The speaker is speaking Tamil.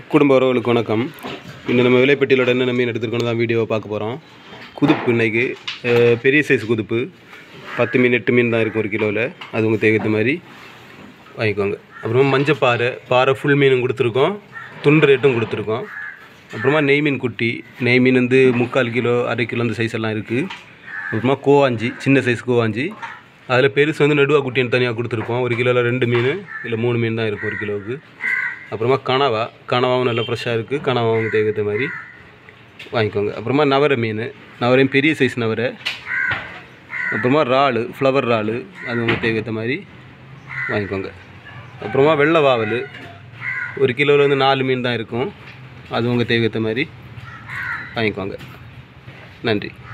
குடும்ப உறவுகளுக்கு வணக்கம் இன்னும் நம்ம விலைப்பட்டியலோட என்னென்ன மீன் எடுத்துருக்கோன்னு தான் வீடியோவை பார்க்க போகிறோம் குதுப்பு இன்னைக்கு அஹ், பெரிய சைஸ் குதுப்பு பத்து மீன் எட்டு மீன் தான் இருக்கும் ஒரு கிலோவில் அது உங்கள் தேவைத்த மாதிரி வாங்கிக்கோங்க அப்புறமா மஞ்சப்பாறை பாறை ஃபுல் மீனும் கொடுத்துருக்கோம் துண்டு ரேட்டும் கொடுத்துருக்கோம் அப்புறமா நெய் மீன் குட்டி நெய் மீன் வந்து முக்கால் கிலோ அரை கிலோ அந்த சைஸ் எல்லாம் இருக்குது அப்புறமா கோவாஞ்சி சின்ன சைஸ் கோவாஞ்சி அதில் பெருசு வந்து நடுவா குட்டின்னு தனியாக கொடுத்துருக்கோம் ஒரு கிலோவில் ரெண்டு மீன் இல்லை மூணு மீன் தான் இருக்கும் ஒரு கிலோவுக்கு அப்புறமா கனவா கனவாவும் நல்லா ஃப்ரெஷ்ஷாக இருக்குது கனவாவும் தேவைத்த மாதிரி வாங்கிக்கோங்க அப்புறமா நவரை மீன் நவரையும் பெரிய சைஸ் நவரை அப்புறமா இறாலு ஃப்ளவர் இறாலு அது உங்களுக்கு தேவைத்த மாதிரி வாங்கிக்கோங்க அப்புறமா வெள்ளை வாவல் ஒரு கிலோவில் வந்து நாலு மீன் தான் இருக்கும் அது உங்கள் தேவைத்த மாதிரி வாங்கிக்கோங்க நன்றி